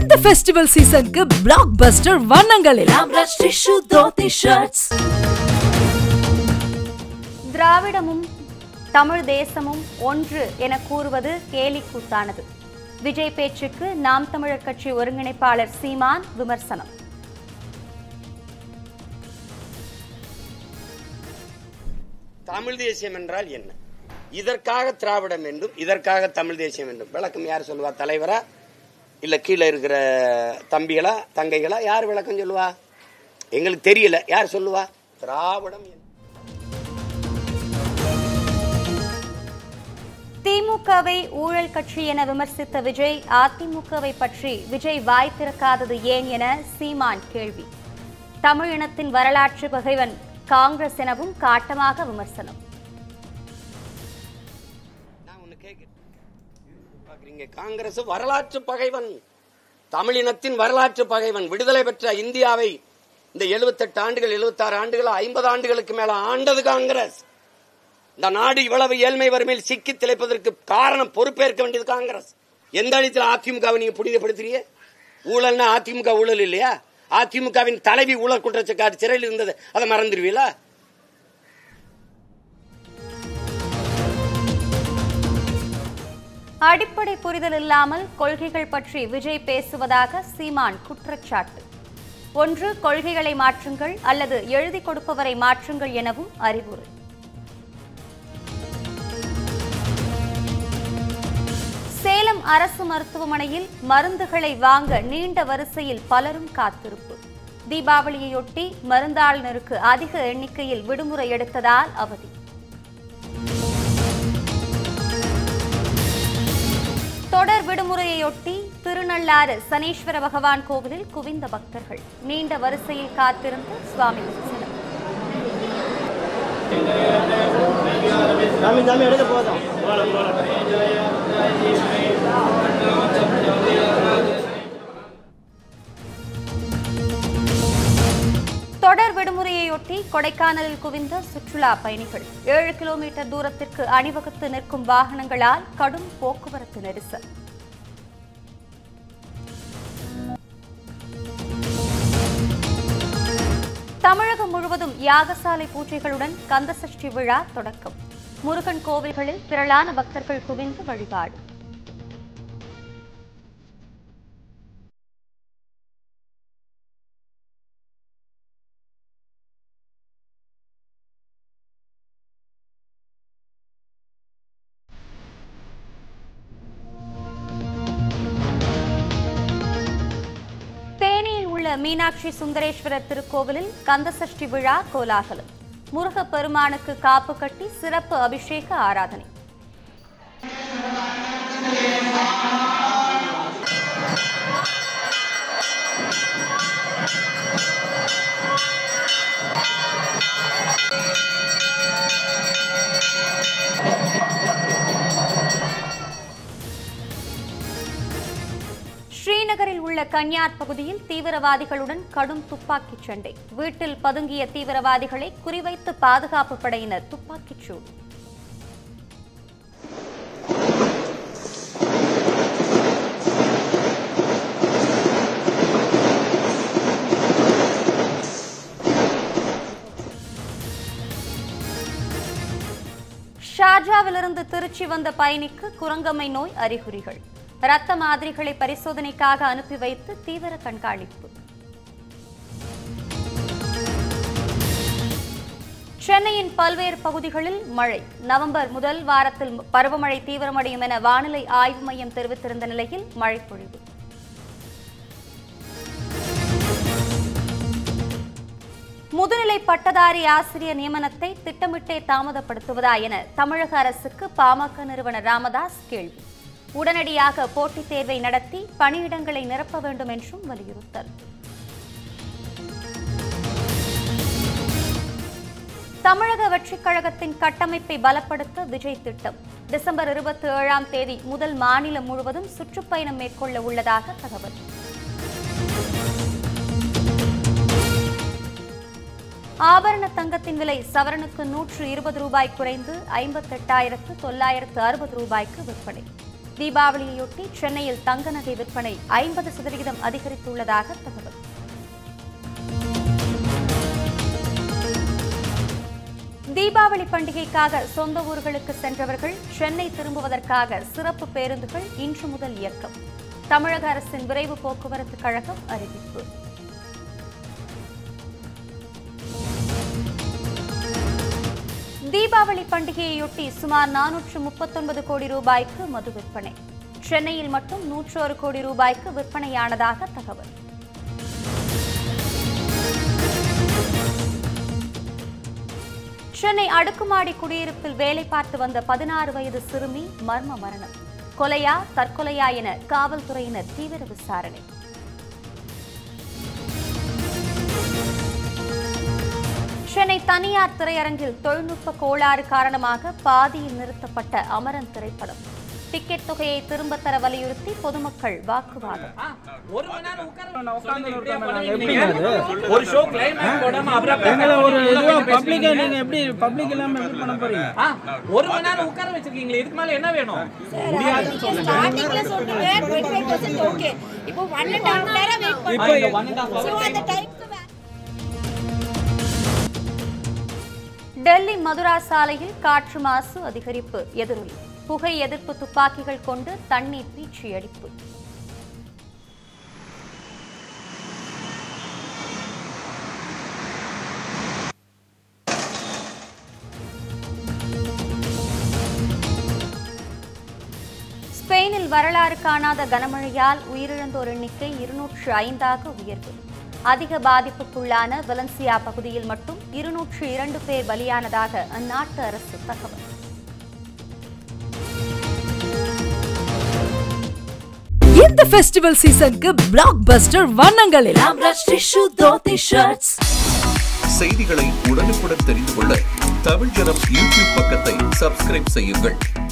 இந்த ஃபெஸ்டிவல் சீசனுக்கு blockbuster வண்ணங்களில் ஆம்ரஷ் டிஷ்யூ தோத்தி ஷர்ட்ஸ் திராவிடமும் தமிழ் தேசமும் ஒன்று என கூறுவது கேலிக்கூத்தானது விஜய் பேச்சுக்கு நாம் தமிழர் கட்சி ஒருங்கிணைப்பாளர் சீமான் விமர்சனம் தமிழ் தேசியம் என்றால் என்ன இதற்காக திராவிடம் என்றும் இதற்காக தமிழ் தேசியம் என்றும் விளக்கம் யார் சொல்லுவா தலைவரா இல்ல கீழே இருக்கிற தம்பிகளா தங்கைகளா யார் விளக்கம் சொல்லுவா எங்களுக்கு தெரியல யார் சொல்லுவா திராவிடம் என்ன? திமுகவை ஊழல் கட்சி என விமர்சித்த விஜய் அதிமுகவை பற்றி விஜய் வாய் திறக்காதது ஏன் என சீமான் கேள்வி தமிழ் இனத்தின் வரலாற்று பகைவன் காங்கிரஸ் எனவும் காட்டமாக விமர்சனம் நான் ஒண்ணு கேட்கிறேன் பாக்குறீங்க காங்கிரஸ் வரலாற்று பகைவன் தமிழினத்தின் வரலாற்று பகைவன் விடுதலை பெற்ற இந்தியாவை இந்த 78 ஆண்டுகள் 76 ஆண்டுகள் ஐம்பது ஆண்டுகளுக்கு மேல ஆண்டது காங்கிரஸ் இந்த நாடு இவ்வளவு ஏழ்மை வறுமையில் சிக்கி திளைப்பதற்கு காரணம் பொறுப்பேற்க வேண்டியது காங்கிரஸ் எந்த அடித்தில் அதிமுகவை நீங்க புனிதப்படுத்துறீங்க ஊழல்னா அதிமுக ஊழல் இல்லையா அதிமுகவின் தலைவி ஊழல் குற்றச்சாட்டு சிறையில் இருந்தது அதை மறந்துடுவீங்களா அடிப்படை புரிதல் இல்லாமல் கொள்கைகள் பற்றி விஜய் பேசுவதாக சீமான் குற்றச்சாட்டு ஒன்று கொள்கைகளை மாற்றுங்கள் அல்லது எழுதி கொடுப்பவரை மாற்றுங்கள் எனவும் அறிவுரை சேலம் அரசு மருத்துவமனையில் மருந்துகளை வாங்க நீண்ட வரிசையில் பலரும் காத்திருப்பு தீபாவளியையொட்டி மருந்தாளுநருக்கு அதிக எண்ணிக்கையில் விடுமுறை எடுத்ததால் அவதி தொடர் விடுமுறையொட்டி திருநள்ளாறு சனீஸ்வர பகவான் கோவிலில் குவிந்த பக்தர்கள் நீண்ட வரிசையில் காத்திருந்த சுவாமி தரிசனம் சாமி சாமி எடுக்க போதும் தொடர் விடுமுறையொட்டி கொடைக்கானலில் குவிந்த சுற்றுலா பயணிகள் ஏழு கிலோமீட்டர் தூரத்திற்கு அணிவகுத்து நிற்கும் வாகனங்களால் கடும் போக்குவரத்து நெரிசல் தமிழகம் முழுவதும் யாகசாலை பூஜைகளுடன் கந்தசஷ்டி விழா தொடக்கம் முருகன் கோவில்களில் திரளான பக்தர்கள் குவிந்து வழிபாடு தேனியில் உள்ள மீனாட்சி சுந்தரேஸ்வரர் திருக்கோவிலில் கந்தசஷ்டி விழா கோலாகலம் முருகப் பெருமானுக்கு காப்பு கட்டி சிறப்பு அபிஷேக ஆராதனை ஸ்ரீநகரில் உள்ள கன்யார் பகுதியில் தீவிரவாதிகளுடன் கடும் துப்பாக்கிச் சண்டை வீட்டில் பதுங்கிய தீவிரவாதிகளை குறிவைத்து பாதுகாப்பு படையினர் துப்பாக்கிச் சூடு ஷார்ஜாவிலிருந்து திருச்சி வந்த பயணிக்கு குரங்கம்மை நோய் அறிகுறிகள் இரத்த மாதிரிகளை பரிசோதனைக்காக அனுப்பி வைத்து தீவிர கண்காணிப்பு சென்னையின் பல்வேறு பகுதிகளில் மழை நவம்பர் முதல் வாரத்தில் பருவமழை தீவிரமடையும் என வானிலை ஆய்வு மையம் தெரிவித்திருந்த நிலையில் மழை பொழிவு முதுநிலை பட்டதாரி ஆசிரியர் நியமனத்தை திட்டமிட்டே தாமதப்படுத்துவதா என தமிழக அரசுக்கு பாமக நிறுவனர் ராமதாஸ் கேள்வி உடனடியாக போட்டித் தேர்வை நடத்தி பணியிடங்களை நிரப்ப வேண்டும் என்றும் வலியுறுத்தல் தமிழக வெற்றிக் கழகத்தின் கட்டமைப்பை பலப்படுத்த விஜய் திட்டம் டிசம்பர் இருபத்தி ஏழாம் தேதி முதல் மாநிலம் முழுவதும் சுற்றுப்பயணம் மேற்கொள்ள உள்ளதாக தகவல் ஆபரண தங்கத்தின் விலை சவரனுக்கு நூற்று இருபது ரூபாய் குறைந்து ஐம்பத்தெட்டாயிரத்து தொள்ளாயிரத்து அறுபது ரூபாய்க்கு விற்பனை தீபாவளியையொட்டி சென்னையில் தங்க நகை விற்பனை ஐம்பது சதவிகிதம் அதிகரித்துள்ளதாக தகவல் தீபாவளி பண்டிகைக்காக சொந்த ஊர்களுக்கு சென்றவர்கள் சென்னை திரும்புவதற்காக சிறப்பு பேருந்துகள் இன்று முதல் இயக்கம் தமிழக அரசின் விரைவு போக்குவரத்து கழகம் அறிவிப்பு தீபாவளி பண்டிகையையொட்டி சுமார் நானூற்று முப்பத்தொன்பது கோடி ரூபாய்க்கு மது விற்பனை சென்னையில் மட்டும் நூற்றோரு கோடி ரூபாய்க்கு விற்பனையானதாக தகவல் சென்னை அடுக்குமாடி குடியிருப்பில் வேலை பார்த்து வந்த பதினாறு வயது சிறுமி மர்ம மரணம் கொலையா தற்கொலையா என காவல்துறையினர் தீவிர விசாரணை சென்னை தனியார் திரையரங்கில் தொழில்நுட்ப கோளாறு காரணமாக பாதியில் நிறுத்தப்பட்ட அமரன் திரைப்படம் டிக்கெட் தொகையை திரும்பத் தர வலியுறுத்தி பொதுமக்கள் வாக்குவாதம் ஒரு மணி நேரம் உட்கார இப்படியா பண்ணுவீங்க? ஒரு ஷோ கிளைமேக்ஸ் போடாம அப்புறம் எங்களை ஒரு இதுவா பேசுறீங்க. பப்ளிக்கா நீங்க எப்படி பப்ளிக் இல்லாம எப்படி பண்ண போறீங்க ஆ, ஒரு மணி நேரம் உட்கார வச்சிருக்கீங்களே இதுக்கு மேல என்ன வேணும் முடியாதுன்னு சொல்லுங்க ஸ்டார்டிங்ல சொன்னீங்க 25% ஓகே இப்போ 1 and half நேரம் வெயிட் ஆ, பண்ணுங்க இந்த one and half hour so அந்த time. டைம்க்கு டெல்லி மதுரா சாலையில் காற்று மாசு அதிகரிப்பு எதிரொலி புகை எதிர்ப்பு துப்பாக்கிகள் கொண்டு தண்ணீர் பீச்சி அடிப்பு ஸ்பெயினில் வரலாறு காணாத கனமழையால் உயிரிழந்தோர் எண்ணிக்கை இருநூற்று ஐந்தாக உயர்வு அதிக பாதிப்புக்குள்ளான வலன்சியா பகுதியில் மட்டும் இருநூற்று இரண்டு பேர் பலியானதாக அந்நாட்டு அரசு தகவல் இந்த ஃபெஸ்டிவல் சீசனுக்கு பிளாக் பஸ்டர் வண்ணங்கள் எல்லாம் ரஷ் டிஷ்யூ தோத்தி ஷர்ட்ஸ் செய்திகளை உடனுக்குடன் தெரிந்து கொள்ள தமிழ் ஜனம் யூடியூப் பக்கத்தை சப்ஸ்கிரைப் செய்யுங்கள்